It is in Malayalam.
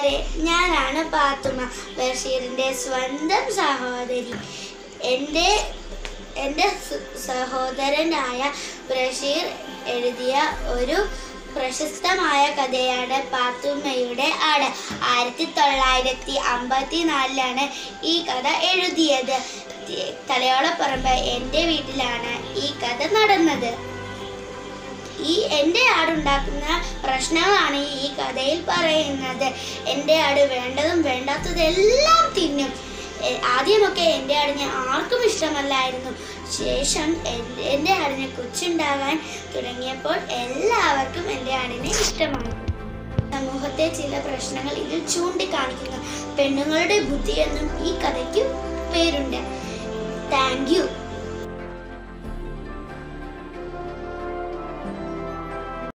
അരെ, ഞാനാണ് പാത്തുമ്മ ബഷീറിന്റെ സ്വന്തം സഹോദരി എൻ്റെ എൻ്റെ സ- സഹോദരനായ ബഷീർ എഴുതിയ ഒരു പ്രശസ്തമായ കഥയാണ് പാത്തുമ്മയുടെ ആട് ആയിരത്തി തൊള്ളായിരത്തി അമ്പത്തി നാലിലാണ് ഈ കഥ എഴുതിയത് തി- തലയോളപ്പറമ്പ് എൻ്റെ വീട്ടിലാണ് ഈ കഥ നടന്നത് ഈ എൻ്റെ ആടുണ്ടാക്കുന്ന പ്രശ്നങ്ങളാണ് ഈ കഥയിൽ പറയുന്നത് എൻ്റെ ആട് വേണ്ടതും വേണ്ടാത്തതെല്ലാം തിന്നും എ- ആദ്യമൊക്കെ എൻ്റെ ആടിനെ ആർക്കും ഇഷ്ടമല്ലായിരുന്നു ശേഷം എൻ- എൻ്റെ ആടിനെ കൊച്ചുണ്ടാകാൻ തുടങ്ങിയപ്പോൾ എല്ലാവർക്കും എൻ്റെ ആടിനെ ഇഷ്ടമായി സമൂഹത്തെ ചില പ്രശ്നങ്ങൾ ഇതിൽ ചൂണ്ടിക്കാണിക്കുന്നു പെണ്ണുങ്ങളുടെ ബുദ്ധി എന്നും ഈ കഥയ്ക്ക് പേരുണ്ട് താങ്ക് യു